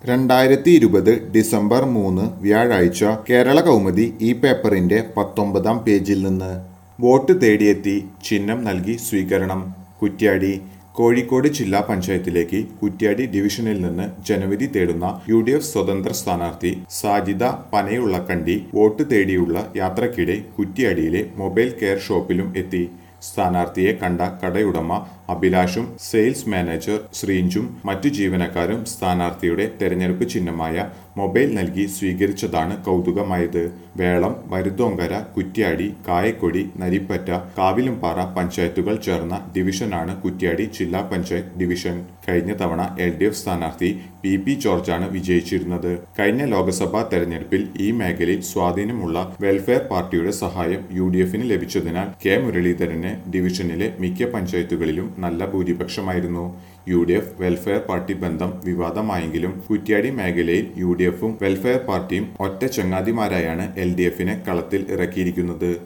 രണ്ടായിരത്തി ഇരുപത് ഡിസംബർ മൂന്ന് വ്യാഴാഴ്ച കേരള കൗമുദി ഈ പേപ്പറിന്റെ പത്തൊമ്പതാം പേജിൽ നിന്ന് വോട്ട് തേടിയെത്തി ചിഹ്നം നൽകി സ്വീകരണം കുറ്റ്യാടി കോഴിക്കോട് ജില്ലാ പഞ്ചായത്തിലേക്ക് കുറ്റ്യാടി ഡിവിഷനിൽ നിന്ന് ജനവിധി തേടുന്ന യു ഡി എഫ് സ്വതന്ത്ര സ്ഥാനാർത്ഥി സാജിദ പനയുള്ളക്കണ്ടി വോട്ട് തേടിയുള്ള യാത്രക്കിടെ കുറ്റ്യാടിയിലെ മൊബൈൽ കെയർ ഷോപ്പിലും എത്തി സ്ഥാനാർത്ഥിയെ കണ്ട കടയുടമ അഭിലാഷും സെയിൽസ് മാനേജർ ശ്രീഞ്ചും മറ്റു ജീവനക്കാരും സ്ഥാനാർത്ഥിയുടെ തെരഞ്ഞെടുപ്പ് ചിഹ്നമായ മൊബൈൽ നൽകി സ്വീകരിച്ചതാണ് കൗതുകമായത് വേളം മരുതോങ്കര കുറ്റ്യാടി കായക്കൊടി നരിപ്പറ്റ കാവിലുംപാറ പഞ്ചായത്തുകൾ ചേർന്ന ഡിവിഷനാണ് കുറ്റ്യാടി ജില്ലാ പഞ്ചായത്ത് ഡിവിഷൻ കഴിഞ്ഞ തവണ എൽ ഡി എഫ് സ്ഥാനാർത്ഥി പി പി ജോർജാണ് വിജയിച്ചിരുന്നത് കഴിഞ്ഞ ലോക്സഭാ തെരഞ്ഞെടുപ്പിൽ ഈ മേഖലയിൽ സ്വാധീനമുള്ള വെൽഫെയർ പാർട്ടിയുടെ സഹായം യു ഡി എഫിന് ലഭിച്ചതിനാൽ കെ മുരളീധരന് ഡിവിഷനിലെ മിക്ക പഞ്ചായത്തുകളിലും നല്ല ഭൂരിപക്ഷമായിരുന്നു U D F welfare party ബന്ധം വിവാദമായെങ്കിലും കുറ്റ്യാടി മേഖലയിൽ യു ഡി എഫും വെൽഫെയർ പാർട്ടിയും ഒറ്റ ചങ്ങാതിമാരായാണ് എൽ ഡി എഫിനെ കളത്തിൽ ഇറക്കിയിരിക്കുന്നത്